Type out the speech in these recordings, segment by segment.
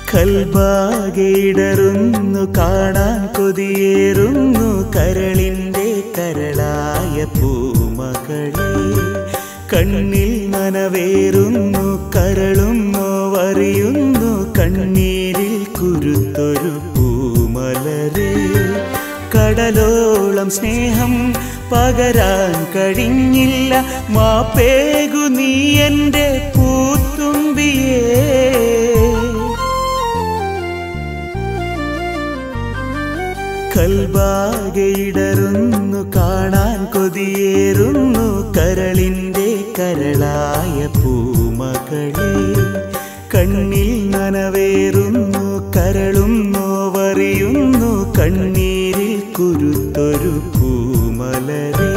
കൽബാകയിടറുന്നു കാണാൻ കൊതിയേറുന്നു കരളിൻ്റെ കരളായ പൂമകളെ കണ്ണിൽ നനവേറുന്നു കരളും നോവറിയുന്നു കണ്ണീരിൽ കുരുത്തൊരു പൂമലരെ കടലോളം സ്നേഹം പകരാൻ കഴിഞ്ഞില്ല മാപ്പേകു നീ എൻ്റെ പൂത്തുമ്പിയേ കൽബാകയിടറുന്നു കാണാൻ കൊതിയേറുന്നു കരളിൻ്റെ കരളായ പൂമകളെ കണ്ണിൽ നനവേറുന്നു കരളും നോവറിയുന്നു കണ്ണീരിൽ കുരുത്തൊരു പൂമലരേ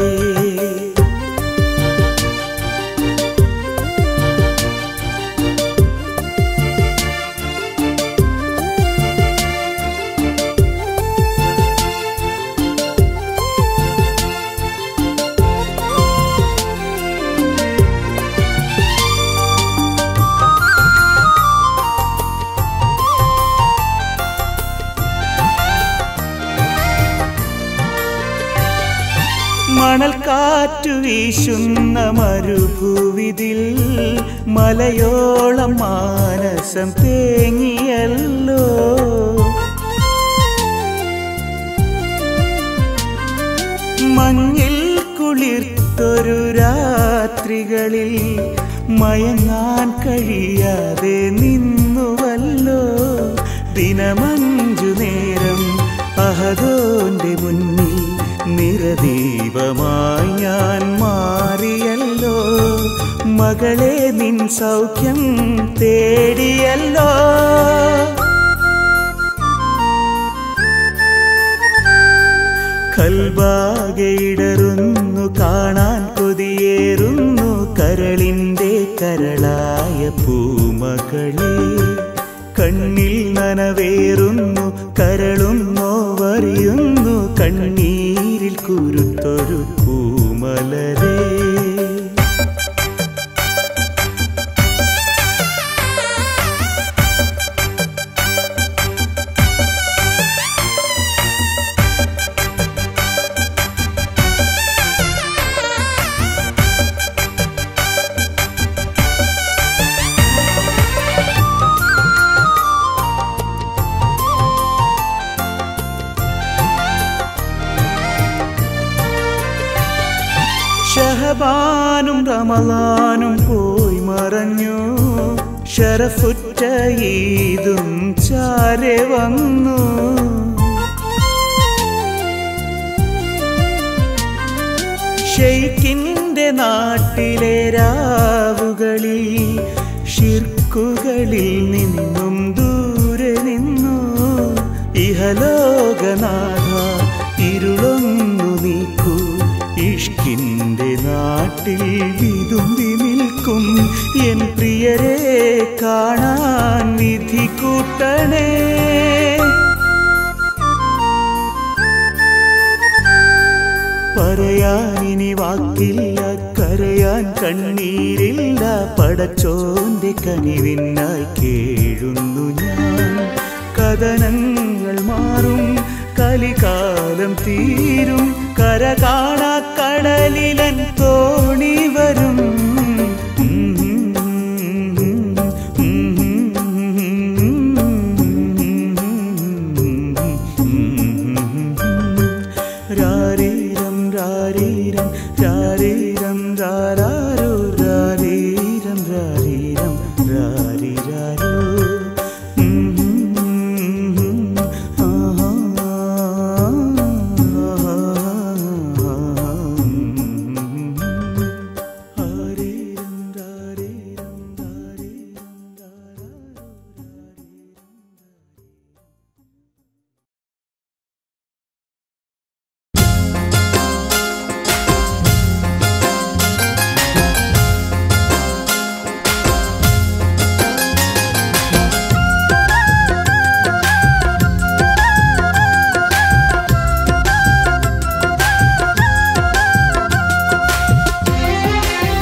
മണൽ കാറ്റു വീശുന്ന മരുഭൂവിതിൽ മലയോളം മാനസം തേങ്ങിയല്ലോ മഞ്ഞിൽ കുളിർത്തൊരു രാത്രികളിൽ മയങ്ങാൻ കഴിയാതെ നിന്നുവല്ലോ ദിനമഞ്ചു നേരം അഹദോന്റെ മുന്നിൽ നിറദീപമായി ഞാൻ മാറിയല്ലോ മകളെ നിൻ സൗഖ്യം തേടിയല്ലോ കൽബാകയിടറുന്നു കാണാൻ കൊതിയേറുന്നു കരളിൻ്റെ കരളായ പൂമകളെ കണ്ണിൽ നനവേറുന്നു കരളും നോവറിയുന്നു കണ്ണീരിൽ കുരുത്തൊരു പൂമലരേ ഷഹബാനും റമലാനും പോയി മറഞ്ഞു ഷറഫുറ്റ ഈതും ചാരെ വന്നു ഷെയ്ക്കിൻ്റെ നാട്ടിലെ രാവുകളിൽ ഷിർക്കുകളിൽ നിന്നും ദൂരെ നിന്നു ഇഹലോകനാഥ ഇരുളൊന്നു നീക്കൂ ഇഷ്കിൻ്റെ നാട്ടിൽ വിതുമ്പി നിൽക്കും എൻ പ്രിയരെ കാണാൻ വിധി കൂട്ടണേ പറയാനിനി വാക്കില്ല കരയാൻ കണ്ണീരില്ല പടച്ചോന്റെ കനിവിനായി കേഴുന്നു ഞാൻ കഥനങ്ങൾ മാറും കലികാലം തീരും കര കാണാ കടലിലൻ തോണി വരും രാരീരം രാരീരം രാരീരം രാരാരോ രാരീരം രാരീരം രാരീരാരോ ആരീരം രാരീരം രാരീരം രാരാരോ രാരീരം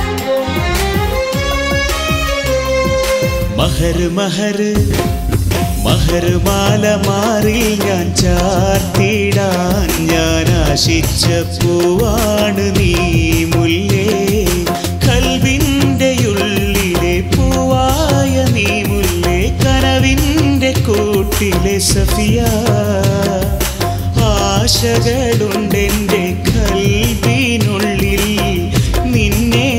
മഹർ മഹർ മഹർമാല മാറി ഞാൻ ചാർത്തിടാൻ ഞാൻ ആശിച്ച പൂവാണ് നീ മുല്ലേ കൽവിൻ്റെ ഉള്ളിലെ പൂവായ നീ മുല്ലേ കനവിൻ്റെ കൂട്ടിലെ സഫിയ ആശകളുണ്ടെൻ്റെ കൽവിനുള്ളിൽ നിന്നെ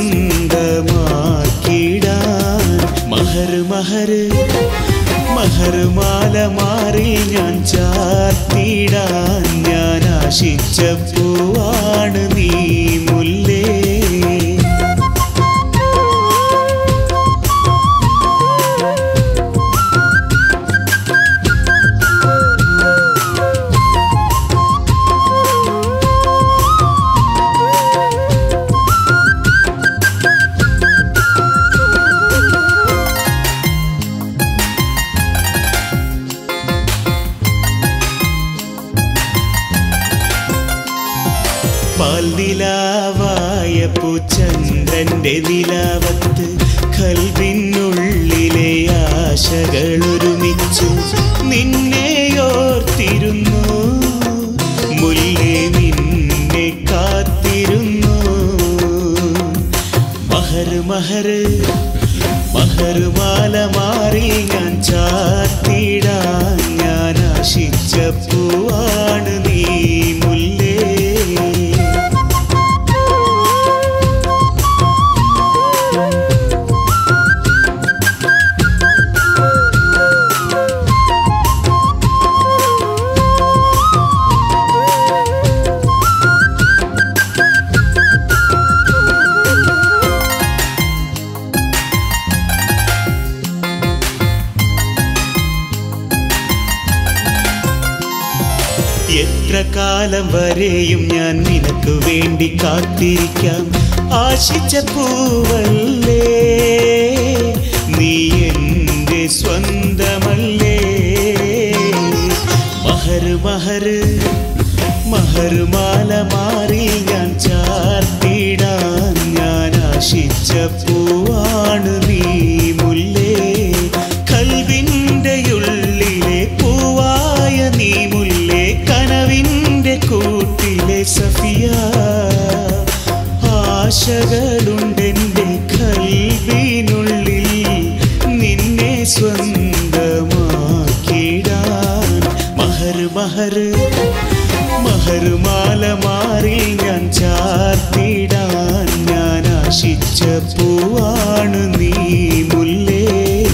സ്വന്തമാക്കിടാൻ മഹർ മഹർ മഹർമാല മാറി ഞാൻ ചാർത്തിടാൻ ഞാൻ ആശിച്ച പൂവാണ് നീ മുല്ലേ പാൽനിലാവായ പൂച്ചന്ദ്രന്റെ നിലാവത്ത് കൽവിനുള്ളിലെ ആശകളൊരുമിച്ചു നിന്നെയോർത്തിരുന്നു മുല്ലേ നിന്നെ കാത്തിരുന്നു മഹർ മഹർ മഹർമാല മാറി ഞാൻ ചാത്തിടാൻ ഞാൻ ആശിച്ച പൂവാണ് നീ മുല്ലേ എത്ര കാലം വരെയും ഞാൻ നിനക്ക് വേണ്ടി കാത്തിരിക്കാം ആശിച്ച പൂവല്ലേ നീ എൻ്റെ സ്വന്തമല്ലേ മഹർ മഹർ മഹർമാല മാറി ഞാൻ ചാർത്തിടാൻ ഞാൻ ആശിച്ച പൂവാണ് നീ മുല്ലേ കൽവിൻ്റെ ഉള്ളിലെ പൂവായ നീ മുല്ലേ കനവിൻ്റെ കൂട്ടിലെ സഫിയ ആശകളുണ്ടെൻ്റെ കൽവിനുള്ളിൽ നിന്നെ സ്വന്തമാക്കിടാൻ മഹർ മഹർ മഹർമാല മാറി ഞാൻ ചാർത്തിടാൻ ഞാൻ ആശിച്ച പൂവാണ് നീ മുല്ലേ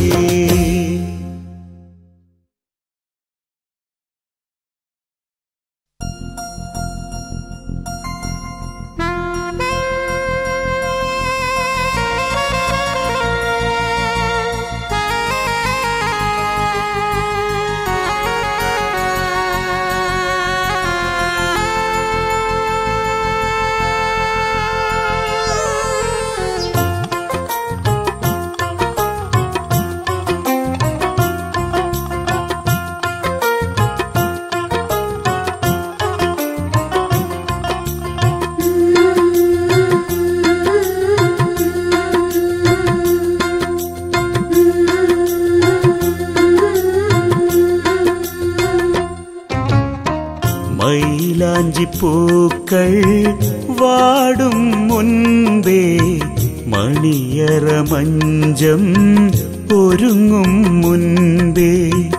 മൈലാഞ്ചിപ്പൂക്കൾ വാടും മുൻപേ മണിയറ മഞ്ചം ഒരുങ്ങും മുൻപേ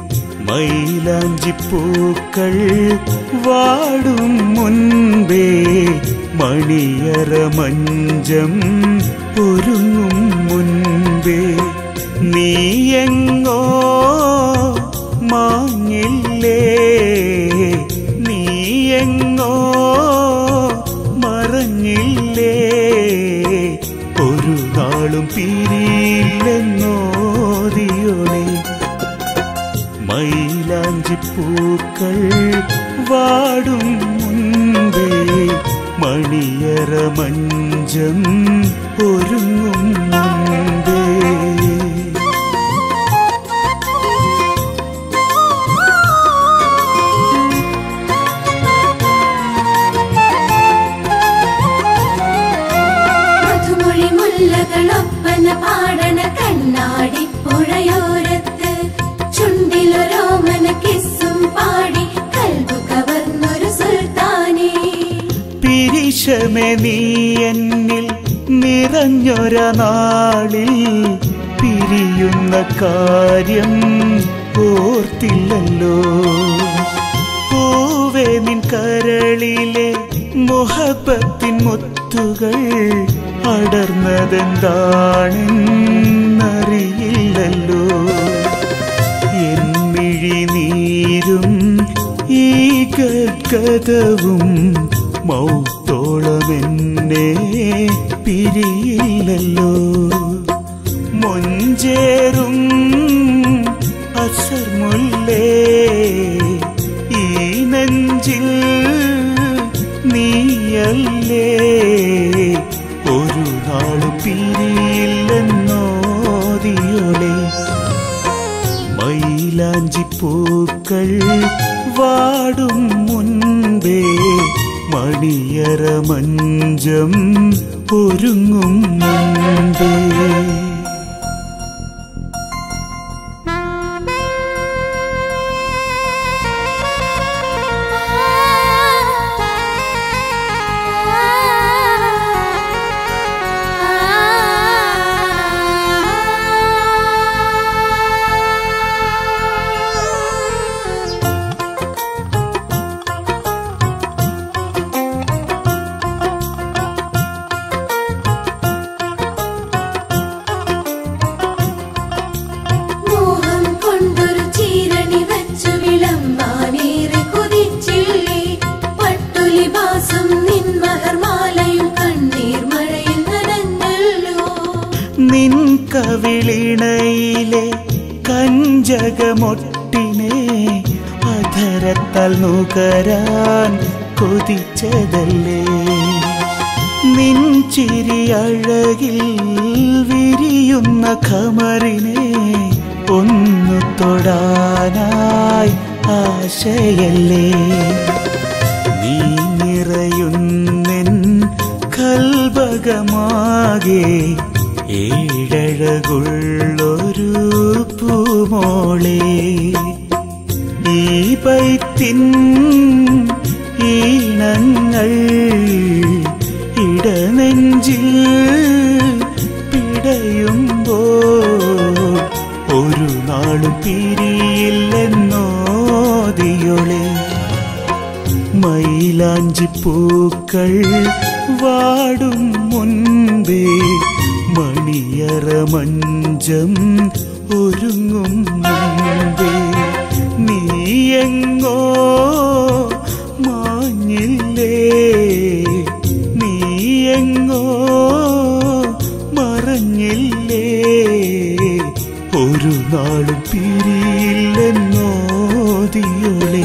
മൈലാഞ്ചിപ്പൂക്കൾ വാടും മുൻപേ മണിയറ മഞ്ചം ഒരുങ്ങും മുൻപേ നീയെങ്ങോ മാഞ്ഞില്ലേ നീയെങ്ങോ മറഞ്ഞില്ലേ ഒരു നാളും പിരിയില്ലെന്നോതിയോളെ മൈലാഞ്ചിപ്പൂക്കൾ വാടും മുൻപേ മണിയറ മഞ്ചം ഒരുങ്ങും മുൻപേ മധുമൊഴി മുല്ലകളൊപ്പന പാടണ കണ്ണാടിപ്പുഴയോരത്ത് ചുണ്ടിൽ നിമിഷമേ നീ എന്നിൽ നിറഞ്ഞൊര നാളിൽ പിരിയുന്ന കാര്യം ഓർത്തില്ലല്ലോ പൂവേ നിൻ കരളിലെ മുഹബത്തിൻ മുത്തുകൾ അടർന്നതെന്താണെന്നറിയില്ലല്ലോ എന്നിഴി നീരും ഈ ഗദ്ഗതവും മൗത്തോളമെന്നെ പിരിയില്ലല്ലോ മൊഞ്ചേറും അസർ മുല്ലേ ഈ നെഞ്ചിൽ നീയല്ലേ ഒരു നാളും പിരിയില്ലെന്നോതിയോളെ മൈലാഞ്ചിപ്പൂക്കൾ വാടും മുൻപേ മണിയറ മഞ്ചം ഒരുങ്ങും മുൻപേ മോഹം കൊണ്ടൊരു ചീരണി വച്ചു വിളമ്പാനേറെ കൊതിച്ചില്ലേ പട്ടുലിബാസും നിൻ മഹർമാലയും കണ്ണീർ മഴയിൽ നനഞ്ഞല്ലോ നിൻ കവിളിണയിലെ കഞ്ചകമൊട്ടിനെ അധരത്താൽ നുകരാൻ കൊതിച്ചതല്ലേ നിൻ ചിരി അഴകിൽ വിരിയുന്ന ഖമറിനെ ഒന്നു തൊടാനായി ആശയല്ലേ നീ നിറയുന്നെൻ കൽബകമാകെ ഏഴഴകുള്ളൊരു പൂമോളെ ഈ പൈത്തിൻ ഈണങ്ങൾ ഇടനെഞ്ചിൽ പിടയുമ്പോൾ ഒരു നാളും പിരിയില്ലെന്നോതിയൊളെ മൈലാഞ്ചിപ്പൂക്കൾ വാടും മുൻപേ മണിയറ മഞ്ചം ഒരുങ്ങും മുൻപേ നീയെങ്ങോ മാഞ്ഞില്ലേ നീയെങ്ങോ മറഞ്ഞില്ലേ ഒരു നാളും പിരിയില്ലെന്നോതിയൊളെ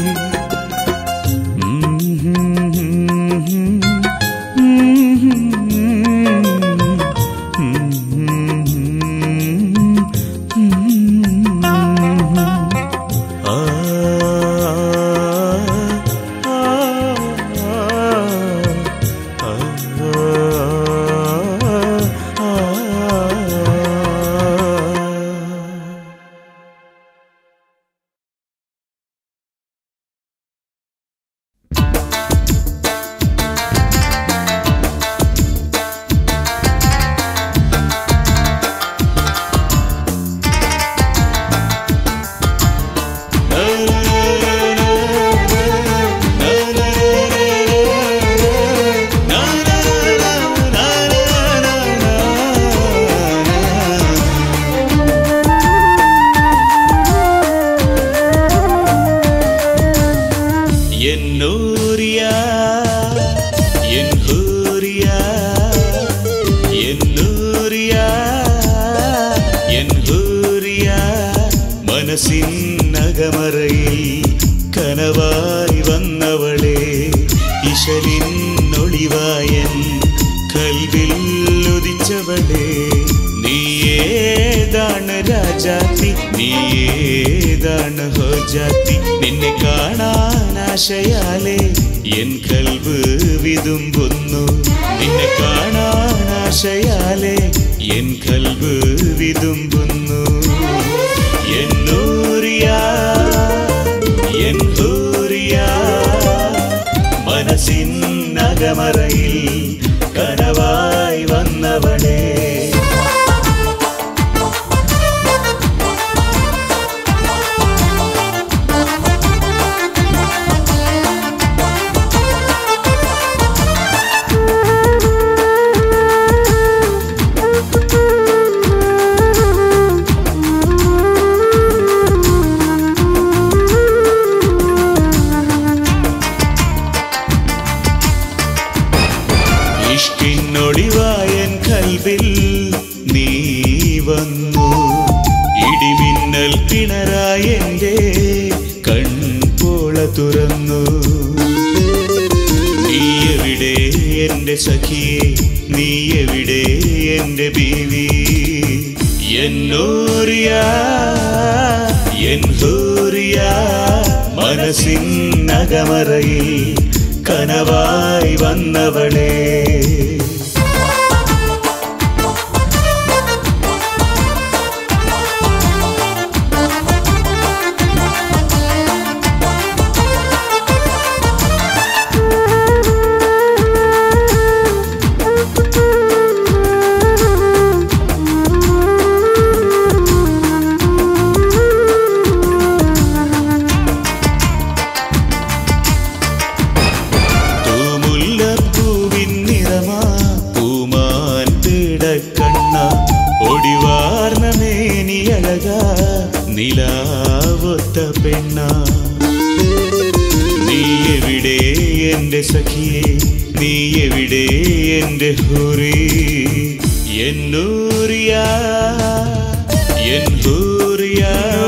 എന്നൂറിയ എൻ ഹൂറിയ എന്നൂറിയ എൻ ഹൂറിയ മനസ്സിൻ നഗമറയിൽ കനവായി വന്നവളെ ഇശലിൻ ഒളിവായൻ കൽവിൽ ഉദിച്ചവളെ നീയേതാണ് രാജാത്തി നീയേതാണ് ഹോജാത്തി നിന്നെ കാണാൻ ആശയാലെ എൻ കൽവ് വിതുമ്പുന്നു നിന്നെ കാണാൻ ആശയാലെ എൻ കൽവ് വിതുമ്പുന്നു എന്നൂറിയ എൻ ഹൂറിയ മനസ്സിൻ നഗമറയിൽ ഇടിമിന്നൽ പിണറായി എൻ്റെ കൺപോള തുറന്നു നീ എവിടെ എൻ്റെ സഖിയെ നീ എവിടെ എൻ്റെ ബീവി എന്നോറിയ എൻ ഹൂറിയ മനസ്സിൻ നഗമറയിൽ കനവായി വന്നവളേ തൂമുല്ലപ്പൂവിൻ നിറമാ പൂമാൻ പിടക്കണ്ണ ഒടിവാർന്ന മേനിയഴക നിലാവൊത്ത പെണ്ണ നീ എവിടെ എൻ്റെ സഖിയെ നീ എവിടെ എൻ്റെ ഹുറി എന്നൂറിയ എൻ ഹൂറിയ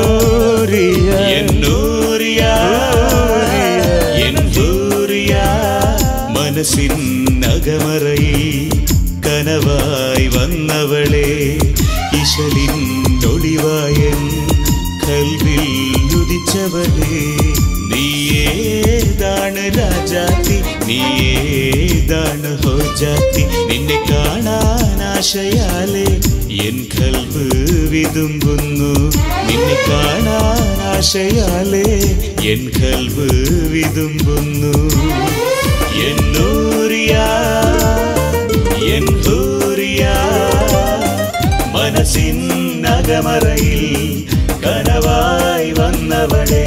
എന്നൂറിയ എൻ ഹൂറിയ മനസ്സിൻ നഗമറയിൽ കനവായി വന്നവളെ ഇശലിൻ ഒളിവായൻ കൽവിൽ ഉദിച്ചവളെ നീയേതാണ് രാജാത്തി നീയേതാണ് ഹോജാത്തി നിന്നെ കാണാൻ ആശയാലെ എൻ കൽവ് വിതുമ്പുന്നു നിന്നെ കാണാൻ ആശയാലെ എൻ കൽവ് വിതുമ്പുന്നു എന്നൂറിയ എൻ ഹൂറിയ മനസ്സിൻ നഗമറയിൽ കനവായി വന്നവളേ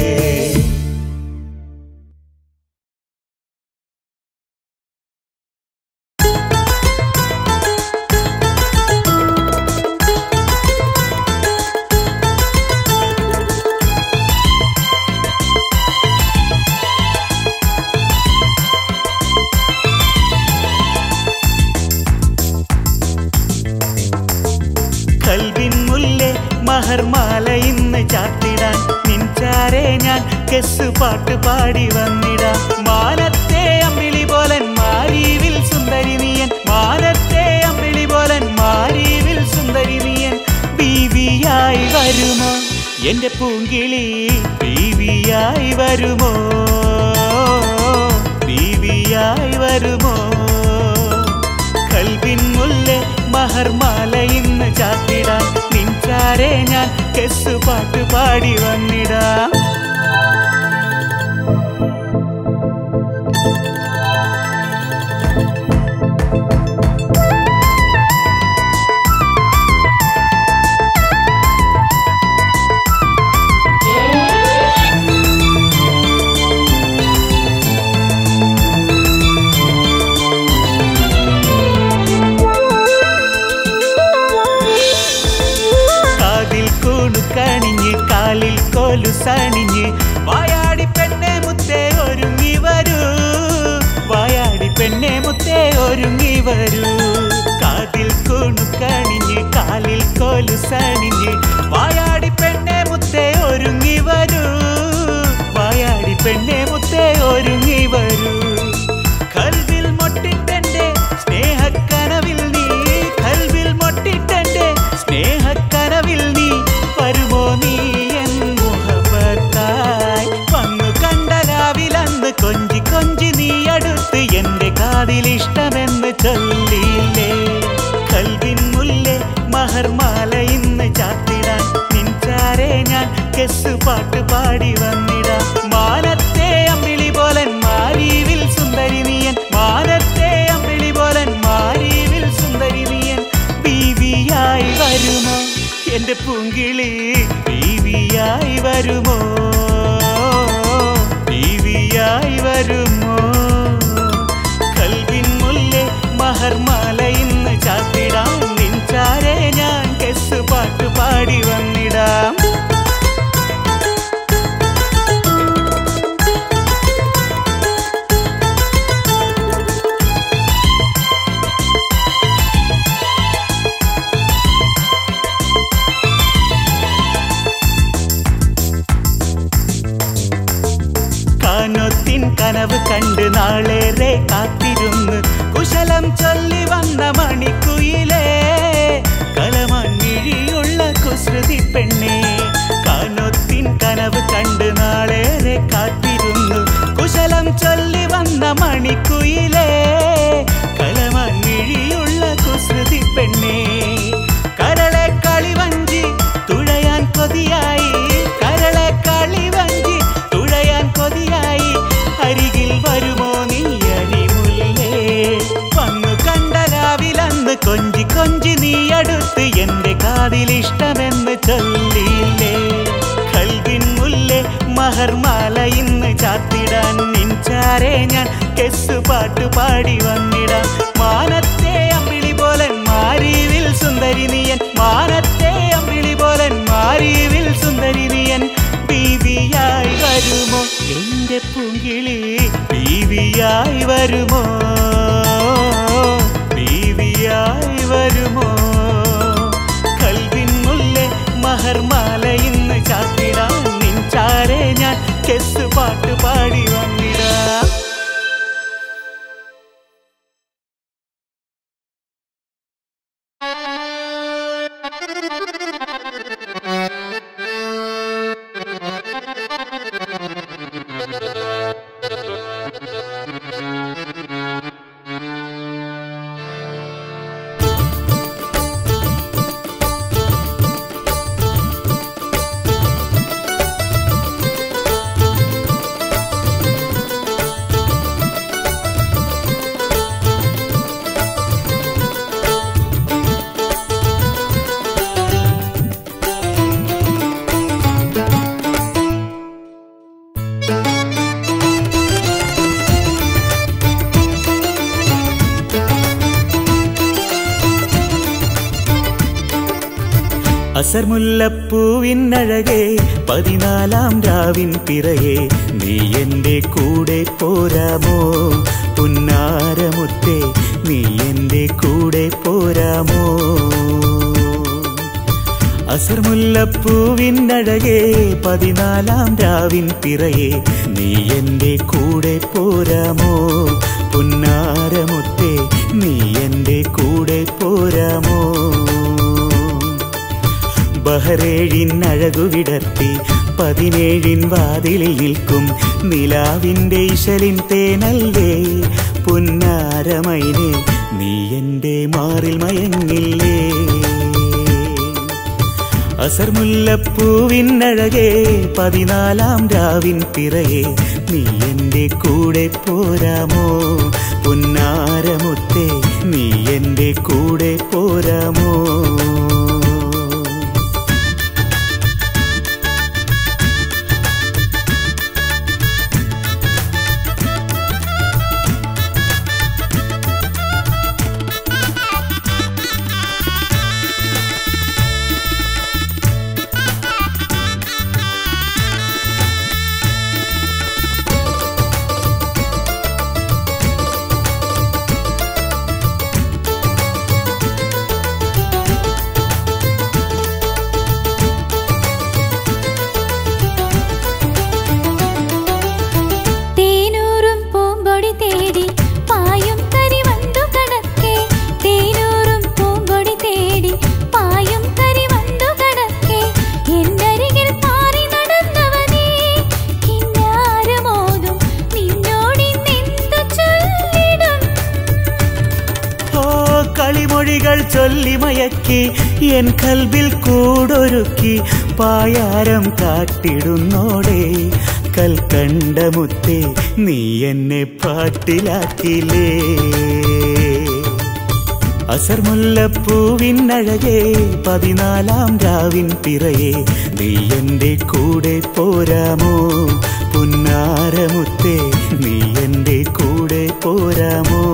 കൽവിൻ മുല്ലേ മഹർമാല ഇന്ന് ചാത്തിടാൻ നിൻചാരെ ഞാൻ കെസ് പാട്ട് പാടി വന്നിടാം മാനത്തെ അമ്പിളി പോലൻ മാരീവിൽ സുന്ദരി നീയൻ മാനത്തെ അമ്പിളി പോലൻ മാരീവിൽ സുന്ദരി നീയൻ ബീവിയായി വരുമോ എന്റെ പൂങ്കിളി ബീവിയായി വരുമോ ബീവിയായി വരുമോ കൽവിൻ മുല്ലേ മഹർമാല ഇന്ന് ചാത്തിടാൻ നിൻചാരെ ഞാൻ കെസ് പാട്ട് പാടി വന്നിടാം കാതിൽ കൂണുക്കണിഞ്ഞ് കാലിൽ കോലുസണിഞ്ഞ് വായാടി പെണ്ണെ മുത്തേ ഒരുങ്ങി വരൂ വായാടി പെണ്ണെ മുത്തേ ഒരുങ്ങി വരൂ കാതിൽ കൂണുക്കണിഞ്ഞ് കാലിൽ കോലുസണിഞ്ഞ് വായാടി പെണ്ണെ മുത്തേ ഒരുങ്ങി വരൂ വായാടി പെണ്ണെ മുത്തേ ഒരുങ്ങി വരൂ കൽവിൽ മൊട്ടിട്ടെന്റെ സ്നേഹക്കനവിൽ നീ കൽവിൽ മൊട്ടിട്ടെന്റെ സ്നേഹക്കനവിൽ നീ വരുമോ നീ എൻ മുഹബത്തായി വന്നു കണ്ട രാവിലന്ന് കൊഞ്ചി കൊഞ്ചി നീ അടുത്ത് എന്റെ കാതിൽ ഇഷ്ടമെന്ന് ചൊല്ലിയില്ലേ കൽവിൻ മുല്ലേ മഹർമാല ഇന്ന് ചാത്തിടാൻ നിൻചാരെ ഞാൻ കെസ് പാട്ട് പാടി വന്നിടാം മാനത്തെ അമ്പിളി പോലൻ മാരീവിൽ സുന്ദരി നീയൻ മാനത്തെ അമ്പിളി പോലൻ മാരീവിൽ സുന്ദരി നീയൻ ബീവിയായി വരുമോ എന്റെ പൂങ്കിളി ബീവിയായി വരുമോ ബീവിയായി വരുമോ കൽവിൻ മുല്ലേ മഹർമാല ഇന്ന് ചാത്തിടാം നിൻചാരെ ഞാൻ കെസ് പാട്ട് പാടി വന്നിടാം കനവ് കണ്ട് നാളേറെ കാത്തിരുന്ന് കുശലം ചൊല്ലി വന്ന മണിക്കുയിലേ കളമങ്ങിഴിയുള്ള കുസൃതി പെണ്ണേ കാനൊത്തിൻ കനവ് കണ്ട് നാളേറെ കാത്തിരുന്നു കുശലം ചൊല്ലി വന്ന മണിക്കുയിലേ കളമങ്ങിഴിയുള്ള കുസൃതി പെണ്ണേ കരളെ കളിവഞ്ചി തുഴയാൻ കൊതിയായി കരളെ കളിവഞ്ചി തുഴയാൻ കൊതിയായി അരികിൽ വരുമോ നീ അരിമുല്ലേ വന്നു കണ്ട രാവിലന്ന് കൊഞ്ചി കൊഞ്ചി നീ അടുത്ത് എന്റെ കാതിലിഷ്ടമെന്ന് ചൊല്ലിയില്ലേ കൽവിൻ മുല്ലേ മഹർമാല ഇന്ന് ചാത്തിടാൻ നിൻചാരെ ഞാൻ കെസ് പാട്ട് പാടി വന്നിടാം മാനത്തെ അമ്പിളി പോലൻ മാരീവിൽ സുന്ദരി നീയൻ മാനത്തെ അമ്പിളി പോലൻ മാരീവിൽ സുന്ദരി നീയൻ ബീവിയായി വരുമോ എന്റെ പൂങ്കിളി ബീവിയായി വരുമോ ബീവിയായി വരുമോ കൽവിൻ മുല്ലേ മഹർമാല ഇന്ന് ചാത്തിടാൻ നിൻചാരെ ഞാൻ കെസ് പാട്ട് പാടി വന്നിടാം അസർമുല്ലപ്പൂവിനഴകേ പതിനാലാം രാവിൻ പിറകെ നീ എന്റെ കൂടെ പോരാമോ പുന്നാരമുത്തേ നീ എന്റെ കൂടെ പോരാമോ അസർമുല്ലപ്പൂവിനഴകേ പതിനാലാം രാവിൻ പിറകെ നീ എന്റെ കൂടെ പോരാമോ പുന്നാരമുത്തേ നീ എന്റെ കൂടെ പോരാമോ ബഹറേഴിൻ അഴകു വിടർത്തി പതിനേഴിൻ വാതിലിൽ നിൽക്കും നിലാവിൻ്റെ ഇശലിൻ തേനല്ലേ പുന്നാരമൈനെ നീ എൻ്റെ മാറിൽ മയങ്ങില്ലേ അസർമുല്ലപ്പൂവിൻ അഴകേ പതിനാലാം രാവിൻ പിറകെ നീ എൻ്റെ കൂടെ പോരാമോ പുന്നാരമുത്തേ നീ എൻ്റെ കൂടെ പോരാമോ തേനൂറും പൂമ്പൊടി തേടി പായും കരിവണ്ടു കടക്കെ തേനൂറും പൂമ്പൊടി തേടി പായും കരിവണ്ടു കടക്കെ എന്നരികിൽ പാറി നടന്നവനേ കിന്നാരമോതും നിന്നോടിന്നെന്തു ചൊല്ലിടും ഓ കളിമൊഴികൾ ചൊല്ലി മയക്കി എൻ കൽബിൽ കൂടൊരുക്കി പായാരം കാട്ടിടുന്നോടെ കൽക്കണ്ടമുത്തേ നീ എന്നെ പാട്ടിലാക്കിലേ അസർമുല്ലപ്പൂവിൻ അഴകേ പതിനാലാം രാവിൻ പിറയെ നീ എൻ്റെ കൂടെ പോരാമോ പുന്നാരമുത്തേ നീ എൻ്റെ കൂടെ പോരാമോ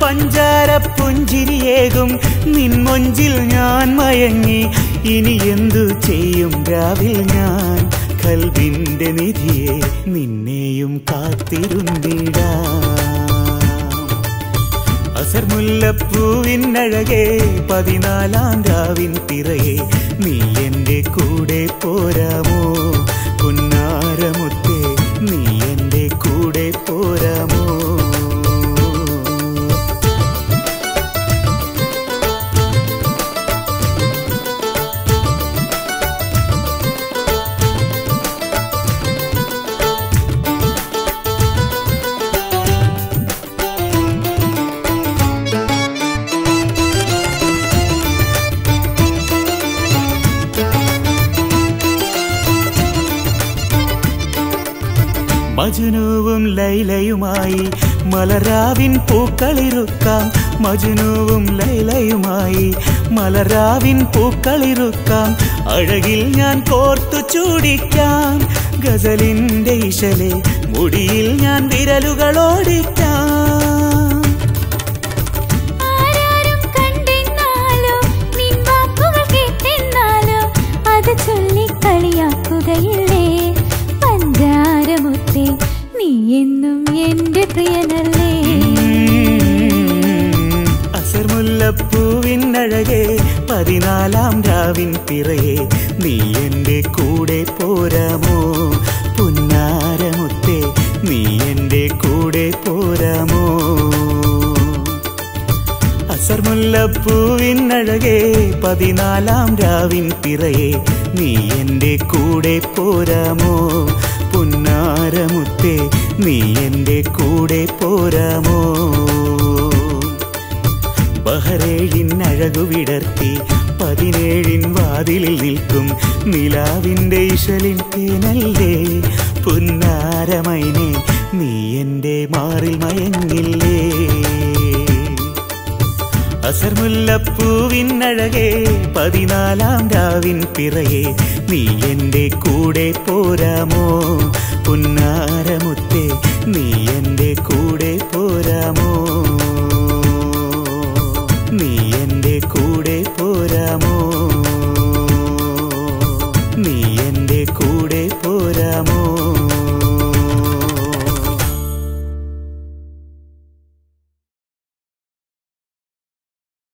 പഞ്ചാര പുഞ്ചിരിയേകും നിൻമൊഞ്ചിൽ ഞാൻ മയങ്ങി ഇനി എന്തു ചെയ്യും രാവിൽ ഞാൻ കൽവിന്റെ നിധിയെ നിന്നെയും കാത്തിരുന്നിടാം അസർമുല്ലപ്പൂവിനഴകേ പതിനാലാം രാവിൻ തിറയെ നീ എന്റെ കൂടെ പോരാമോ പുന്നാരമുത്തേ നീ എന്റെ കൂടെ പോരാമോ മജുനുവും ലൈലയുമായി മലരാവിൻ പൂക്കളിറുക്കാം മജുനുവും ലൈലയുമായി മലരാവിൻ പൂക്കളിറുക്കാം അഴകിൽ ഞാൻ കോർത്തു ചൂടിക്കാം ഗസലിന്റെ ഇശലെ മുടിയിൽ ഞാൻ വിരലുകളോടിക്കാം ആരാരും കണ്ടെന്നാലോ നിൻ വാക്കുകൾ കേട്ടെന്നാലോ അത് ചൊല്ലിക്കളിയാക്കുകയില്ലേ പഞ്ചാരമുത്തേ നീ എന്നും എന്റെ പ്രിയനല്ലേ അസർമുല്ലപ്പൂവിനഴകേ പതിനാലാം രാവിൻ പിറയെ നീ എന്റെ കൂടെ പോരാമോ പുന്നാരമുത്തേ നീ എന്റെ കൂടെ പോരാമോ അസർമുല്ലപ്പൂവിനഴകേ പതിനാലാം രാവിൻ പിറയെ നീ എന്റെ കൂടെ പോരാമോ പുന്നാരമുത്തേ നീ എന്റെ കൂടെ പോരാമോ ബഹരേഴിൻ അഴകു വിടർത്തി പതിനേഴിൻ വാതിലിൽ നിൽക്കും നിലാവിന്റെ ഇശലിൻ തേനല്ലേ പുന്നാരമൈനെ നീ എന്റെ മാറിൽ മയങ്ങില്ലേ അസർമുല്ലപ്പൂവിനഴകേ പതിനാലാം രാവിൻ പിറയെ നീ എന്റെ കൂടെ പോരാമോ പുന്നാരമുത്തേ നീ